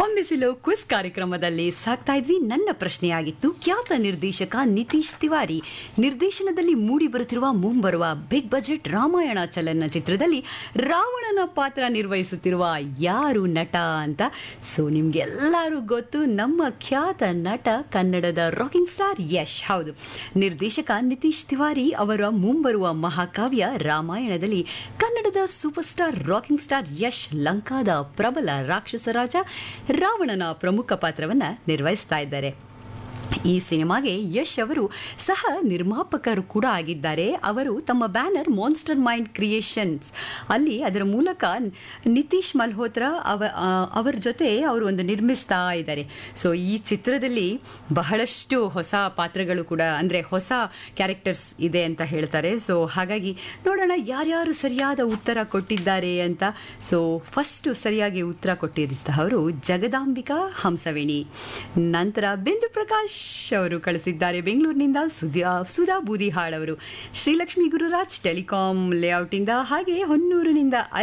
ಹೊಂಬಿಸಿಲು quiz ಕಾರ್ಯಕ್ರಮದಲ್ಲಿ ಸಾಕ್ತಾ ಇದ್ವಿ ನನ್ನ ಪ್ರಶ್ನೆಯಾಗಿತ್ತು ಖ್ಯಾತ ನಿರ್ದೇಶಕ ನಿತೀಶ್ ತಿವಾರಿ ನಿರ್ದೇಶನದಲ್ಲಿ ಮೂಡಿ ಬರುತ್ತಿರುವ ಮುಂಬರುವ ಬಿಗ್ ಬಜೆಟ್ ರಾಮಾಯಣ ಚಲನಚಿತ್ರದಲ್ಲಿ ರಾವಣನ ಪಾತ್ರ ನಿರ್ವಹಿಸುತ್ತಿರುವ ಯಾರು ನಟ ಅಂತ ಸೊ ನಿಮ್ಗೆಲ್ಲರೂ ಗೊತ್ತು ನಮ್ಮ ಖ್ಯಾತ ನಟ ಕನ್ನಡದ ರಾಕಿಂಗ್ ಸ್ಟಾರ್ ಯಶ್ ಹೌದು ನಿರ್ದೇಶಕ ನಿತೀಶ್ ತಿವಾರಿ ಅವರ ಮುಂಬರುವ ಮಹಾಕಾವ್ಯ ರಾಮಾಯಣದಲ್ಲಿ ಕನ್ನಡದ super star rocking star Yash ಲಂಕಾದ ಪ್ರಬಲ ರಾಕ್ಷಸ ರಾಜ ರಾವಣನ ಪ್ರಮುಖ ಪಾತ್ರವನ್ನ ನಿರ್ವಹಿಸ್ತಾ ಇದ್ದಾರೆ ಈ ಸಿನಿಮಾಗೆ ಯಶ್ ಅವರು ಸಹ ನಿರ್ಮಾಪಕರು ಕೂಡ ಆಗಿದ್ದಾರೆ ಅವರು ತಮ್ಮ ಬ್ಯಾನರ್ ಮಾನ್ಸ್ಟರ್ ಮೈಂಡ್ ಕ್ರಿಯೇಷನ್ಸ್ ಅಲ್ಲಿ ಅದರ ಮೂಲಕ ನಿತೀಶ್ ಮಲ್ಹೋತ್ರಾ ಅವ ಆ, ಅವರ ಜೊತೆ ಅವರು ಒಂದು ನಿರ್ಮಿಸ್ತಾ ಇದ್ದಾರೆ ಸೊ ಈ ಚಿತ್ರದಲ್ಲಿ ಬಹಳಷ್ಟು ಹೊಸ ಪಾತ್ರಗಳು ಕೂಡ ಅಂದರೆ ಹೊಸ ಕ್ಯಾರೆಕ್ಟರ್ಸ್ ಇದೆ ಅಂತ ಹೇಳ್ತಾರೆ ಸೊ ಹಾಗಾಗಿ ನೋಡೋಣ ಯಾರ್ಯಾರು ಸರಿಯಾದ ಉತ್ತರ ಕೊಟ್ಟಿದ್ದಾರೆ ಅಂತ ಸೊ ಫಸ್ಟ್ ಸರಿಯಾಗಿ ಉತ್ತರ ಕೊಟ್ಟಿರುವಂತಹವರು ಜಗದಾಂಬಿಕಾ ಹಂಸವೇಣಿ ನಂತರ ಬಿಂದು ಪ್ರಕಾಶ್ ಅವರು ಕಳಿಸಿದ್ದಾರೆ ಬೆಂಗಳೂರಿನಿಂದ ಸುಧಾ ಸುಧಾ ಬೂದಿಹಾಳ್ ಅವರು ಶ್ರೀಲಕ್ಷ್ಮಿ ಗುರುರಾಜ್ ಟೆಲಿಕಾಂ ಲೇಔಟಿಂದ ಹಾಗೆ ಹೊನ್ನೂರಿನಿಂದ